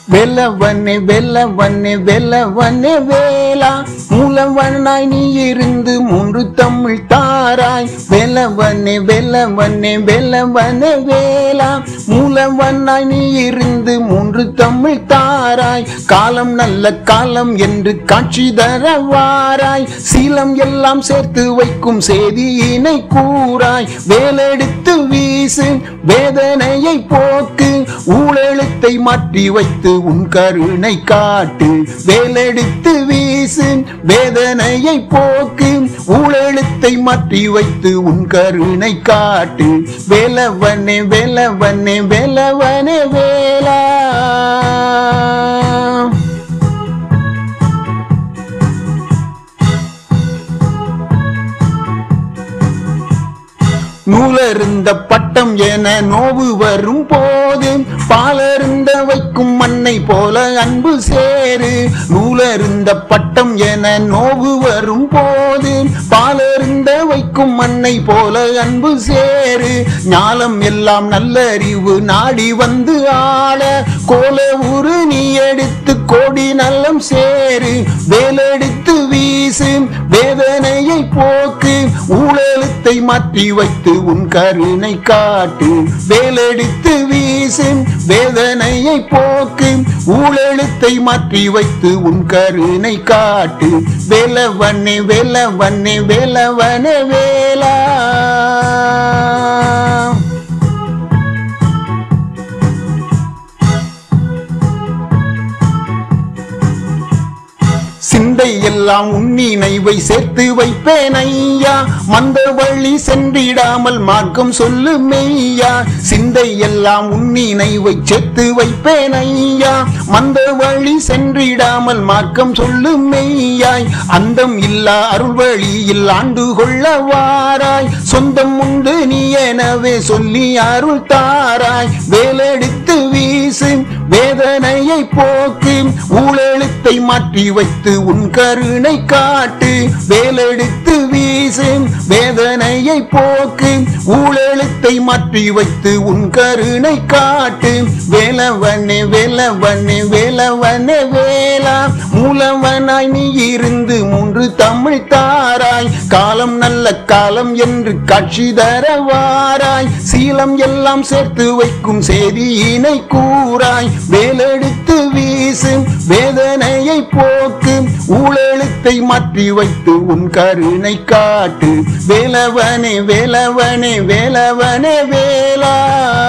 வெல்லவனே வெல்லவனே வெல்லவனே வேலா மூலவனாய் நீ இருந்து மூன்று தமிழ் தாராய் வெல்லவனே வெல்லவனே வெல்லவனே வேலா மூலவனாய் நீ இருந்து மூன்று தமிழ் தாராய் காலம் நல்ல காலம் என்று காட்சி தர வாராய் சீலம் எல்லாம் சேர்த்து வைக்கும் செய்தியினை கூறாய் வேலெடுத்து வீசு வேதனையை போக்கு ஊழெழுத்தை மாற்றி வைத்து உன் கருணை காட்டு வேலெடுத்து வீசு வேதனையை போக்கு ஊழெழுத்தை மாற்றி வைத்து உன் கருணை காட்டு வேலவனே வேலவனே வேலவனே வேலா நூலருந்த பட்டம் என நோவு வரும் போது பாலருந்த வைக்கும் மண்ணை போல அன்பு சேரு நூலருந்த பட்டம் என நோவு வரும் போது பாலருந்த வைக்கும் மண்ணை போல அன்பு சேரு ஞாலம் எல்லாம் நல்லறிவு நாடி வந்து ஆட கோல உரு நீ எடுத்து கோடி நல்லம் சேரு வேலெடுத்து வீசு வேதனையை போக்கு ஊழலுத்தை மாற்றி வைத்து உன் கருணை காட்டு வேலெடுத்து வீசு வேதனையை போக்கு ஊழலுத்தை மாற்றி வைத்து உன் கருணை காட்டு வேலவனே வேலவனே வேலவனே வேலா சிந்தை எல்லாம் உன்னினைவை சேர்த்து வைப்பேன் ஐயா மந்த வழி சென்றிடாமல் மார்க்கம் சொல்லு மெய்யா சிந்தை எல்லாம் உன்னினைவை சேர்த்து வைப்பேன் ஐயா மந்த வழி சென்றிடாமல் மார்க்கம் சொல்லு மெய்யாய் அந்தம் இல்லா அருள் வழியில் ஆண்டு கொள்ள வாராய் சொந்தம் உண்டு நீ எனவே சொல்லி அருள் தாராய் வேலெடுத்து வீசு வேதனையை போக்கு ஊழெழுத்தை மாற்றி வைத்து உன் கருணை காட்டு வேலெடுத்து வீசு வேதனையை போக்கு ஊழெழுத்தை மாற்றி வைத்து உன் கருணை காட்டு வேலவனே வேலவனே வேலவனே வேலா மூலவனாய் நீ இருந்து மூன்று தமிழ் தாராய் காலம் நல்ல காலம் என்று காட்சி தர வாராய் சீலம் எல்லாம் சேர்த்து வைக்கும் செய்தியினை கூறாய் வேலெடுத்து வீசு வேதனையை போக்கு ஊழெழுத்தை மாற்றி வைத்து உன் கருணை காட்டு வேலவனே வேலவனே வேலவனே வேலா